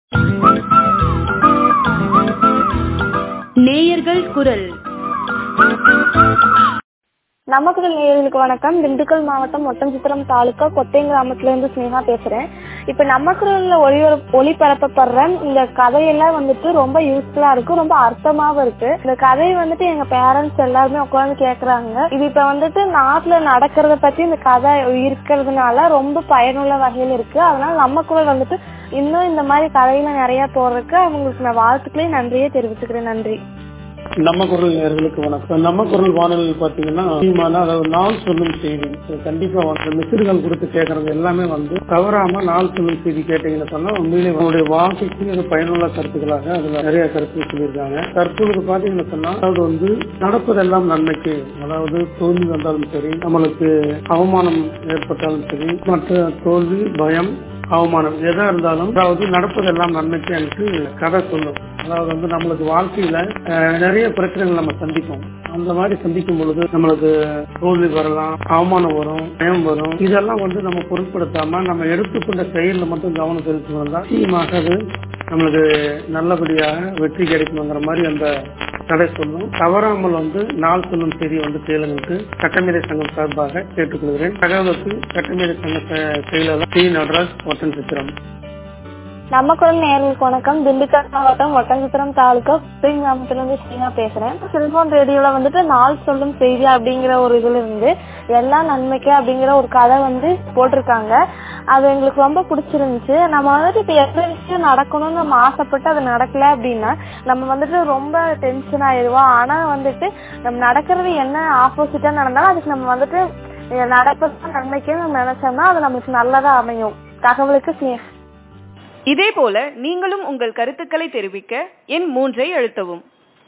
நேயர்கள் குரல் நமக்குதல் நேயர்களுக்கு வணக்கம் திண்டுக்கல் மாவட்டம் ஒட்டன்சித்திரம் தாலுக்கா கொத்தையம் கிராமத்துல இருந்து ஸ்னேகா பேசுறேன் இப்ப நம்ம குரல்ல ஒளி ஒளிபரப்பப்படுற இந்த கதையெல்லாம் வந்துட்டு ரொம்ப யூஸ்ஃபுல்லா இருக்கு ரொம்ப அர்த்தமாவும் இருக்கு இந்த கதை வந்துட்டு எங்க பேரண்ட்ஸ் எல்லாருமே உட்கார்ந்து கேக்குறாங்க இது இப்ப வந்துட்டு நாட்டுல நடக்கிறத பத்தி இந்த கதை இருக்கிறதுனால ரொம்ப பயனுள்ள வகையில் இருக்கு அதனால நம்ம குரல் வந்துட்டு இன்னும் இந்த மாதிரி கதையில நிறைய போடுறதுக்கு அவங்களுக்கு நான் வாழ்த்துக்களையும் நன்றியே தெரிவிச்சுக்கிறேன் நன்றி நம்ம குரல் நேர்களுக்கு வணக்கம் நம்ம குரல் வானொலி பாத்தீங்கன்னா முக்கியமான அதாவது நாள் சொல்லும் செய்தி இது கண்டிப்பா வந்து மிசிறுகள் கொடுத்து கேட்கறது எல்லாமே வந்து தவறாம நாள் சொல்லும் செய்தி கேட்டீங்கன்னு சொன்னா உண்மையிலே உங்களுடைய வாழ்க்கைக்கு இது பயனுள்ள கருத்துக்களாக அதுல நிறைய கருத்து சொல்லியிருக்காங்க தற்பொழுது பாத்தீங்கன்னு சொன்னா அதாவது வந்து நடப்பதெல்லாம் நன்மைக்கு அதாவது தோல்வி வந்தாலும் சரி நம்மளுக்கு அவமானம் ஏற்பட்டாலும் சரி மற்ற தோல்வி பயம் அவமானம் எதா இருந்தாலும் அதாவது நடப்பதெல்லாம் நன்மைக்கு எனக்கு கதை சொல்லும் அதாவது வந்து நம்மளுக்கு வாழ்க்கையில அஹ், நிறைய பிரச்சனைகள் நம்ம சந்திப்போம் அந்த மாதிரி சந்திக்கும் பொழுது நம்மளுக்கு தோல்வி வரலாம் அவமானம் வரும் பயம் வரும் இதெல்லாம் வந்து நம்ம பொருட்படுத்தாம நம்ம எடுத்துக்கொண்ட செயல்ல மட்டும் கவனம் செலுத்தி வந்தா நிச்சயமாக அது நம்மளுக்கு நல்லபடியாக வெற்றி கிடைக்குங்கிற மாதிரி அந்த கதை சொல்லும் தவறாமல் வந்து நாள் சொல்லும் செய்தி வந்து கேளுங்களுக்கு சட்டமேதை சங்கம் சார்பாக கேட்டுக்கொள்கிறேன் தகவலுக்கு சட்டமேதை சங்க செ- செயலாளர் டி நடராஜ் ஒட்டன் சித்திரம் நம்ம குரல் நேர்களுக்கு வணக்கம் திண்டுக்கல் மாவட்டம் ஒட்டன்சித்திரம் தாலுக்கா குப்பைங் கிராமத்துல இருந்து ஸ்ரீனா பேசுறேன் செல்போன் ரேடியோல வந்துட்டு நாள் சொல்லும் செய்தி அப்படிங்கிற ஒரு இதுல இருந்து எல்லா நன்மைக்கு அப்படிங்கிற ஒரு கதை வந்து போட்டிருக்காங்க அது எங்களுக்கு ரொம்ப பிடிச்சிருந்துச்சு நம்ம வந்துட்டு இப்ப எந்த விஷயம் நடக்கணும்னு நம்ம ஆசைப்பட்டு அது நடக்கல அப்படின்னா நம்ம வந்துட்டு ரொம்ப டென்ஷன் ஆயிடுவோம் ஆனா வந்துட்டு நம்ம நடக்கிறது என்ன ஆப்போசிட்டா நடந்தாலும் அதுக்கு நம்ம வந்துட்டு அஹ் நடப்பது நன்மைக்கு நம்ம நினைச்சோம்னா அது நம்மளுக்கு நல்லதா அமையும் தகவலுக்கு ஸ்னேகா இதே போல நீங்களும் உங்கள் கருத்துக்களை தெரிவிக்க எண் மூன்றை அழுத்தவும்